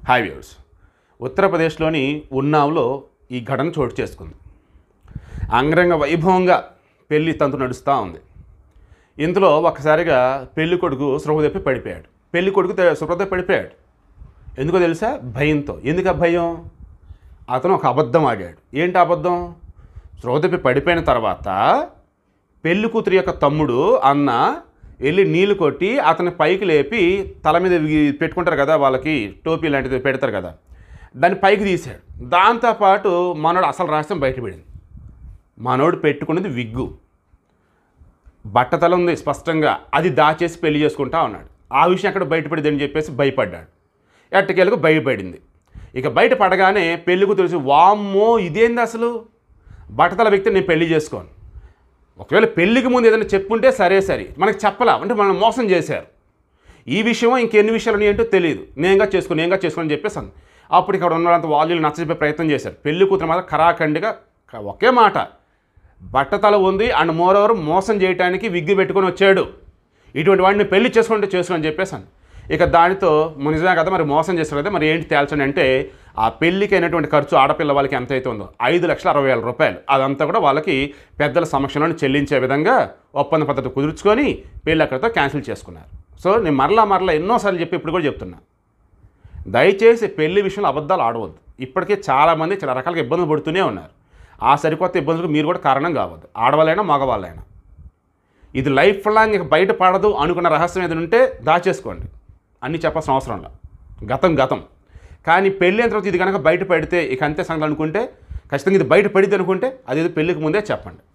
Hi viewers ఉత్తరప్రదేశ్లోని ఉన్నావ్లో ఈ ఘటన చోటు చేసుకుంది అంగరంగ వైభవంగా పెళ్లి తంతు నడుస్తూ ఉంది ఇందులో ఒక్కసారిగా పెళ్లి కొడుకు స్పృహ తప్పి పడిపోయాడు పెళ్లి కొడుకు తె- స్పృహ తప్పి పడిపోయాడు ఎందుకో తెలుసా భయంతో ఎందుకు ఆ భయం అతను ఒక అబద్ధం ఆడాడు ఏంటి అబద్ధం స్పృహ తప్పి పడిపోయిన తర్వాత పెళ్లి కూతురి యొక్క తమ్ముడు అన్న వెళ్ళి నీళ్లు కొట్టి అతని పైకి లేపి తల మీద వి- పెట్టుకుంటారు కదా వాళ్ళకి టోపీ లాంటిది పెడతారు కదా దాన్ని పైకి తీశాడు దాంతోపాటు మనోడు అసలు రహస్యం బయటపడింది మనోడు పెట్టుకున్నది విగ్గు బట్టతల ఉంది స్పష్టంగా అది దాచేసి పెళ్లి చేసుకుంటా ఉన్నాడు ఆ విషయం అక్కడ బయటపడింది అని చెప్పేసి భయపడ్డాడు ఎట్టకేలకు భయపడింది ఇక బయట పడగానే పెళ్ళికు తెలిసి వామ్మో ఇదేంది అసలు బట్టతల వ్యక్తిని నేను పెళ్లి చేసుకోను ఒకవేళ పెళ్లికి ముందు ఏదైనా చెప్పుంటే సరే సరే మనకు చెప్పలా అంటే మనం మోసం చేశారు ఈ విషయం ఇంకెన్ని విషయాలు ఉన్నాయంటో తెలియదు నేనుగా చేసుకుని నేనుగా చేసుకుని అని చెప్పేసి అంది. అప్పుడు ఇక్కడ ఉన్న వాళ్ళంతా వాళ్ళు నచ్చజెప్పే ప్రయత్నం చేశారు పెళ్లి కూతురు మాత్రం ఖరాఖండిగా క- ఒకే మాట బట్టతల ఉంది అండ్ మోరవర్ మోసం చేయడానికి విగ్గు పెట్టుకొని వచ్చాడు ఇటువంటి వాడిని పెళ్లి చేసుకుంటే చేసుకుని అని చెప్పేసాను ఇక దానితో "మ నిజమే కదా మరి మోసం చేస్తారు కదా మరి ఏంటి తేల్చండి అంటే ఆ పెళ్లికి అయినటువంటి ఖర్చు ఆడపిల్ల వాళ్ళకి ఎంత అయితే ఉందో ఐదు లక్షల అరవై వేల రూపాయలు అదంతా కూడా వాళ్ళకి పెద్దల సమక్షంలో చెల్లించే విధంగా ఒప్పంద పద్ధతి కుదుర్చుకొని పెళ్లి అక్కడితో క్యాన్సిల్ చేసుకున్నారు సో నేను మరలా మరలా ఎన్నోసార్లు చెప్పి ఇప్పుడు కూడా చెప్తున్నా దయచేసి పెళ్లి విషయంలో అబద్ధాలు ఆడవద్దు ఇప్పటికే చాలామంది చాలా రకాలుగా ఇబ్బందులు పడుతూనే ఉన్నారు ఆ సరికొత్త ఇబ్బందులకు మీరు కూడా కారణం కావద్దు ఆడవాళ్ళైనా మగవాళ్ళైనా ఇది లైఫ్ లాంగ్ ఇక బయట పడదు అనుకున్న రహస్యం ఏదైనా ఉంటే దాచేసుకోండి అన్నీ చెప్పాల్సిన అవసరం లేదు గతం గతం కానీ పెళ్ళి అయిన తర్వాత ఇది కనుక బయట పెడితే ఇక అంతే సంగతి అనుకుంటే ఖచ్చితంగా ఇది బయట పడిద్ది అనుకుంటే అది ఏదో పెళ్ళికి ముందే చెప్పండి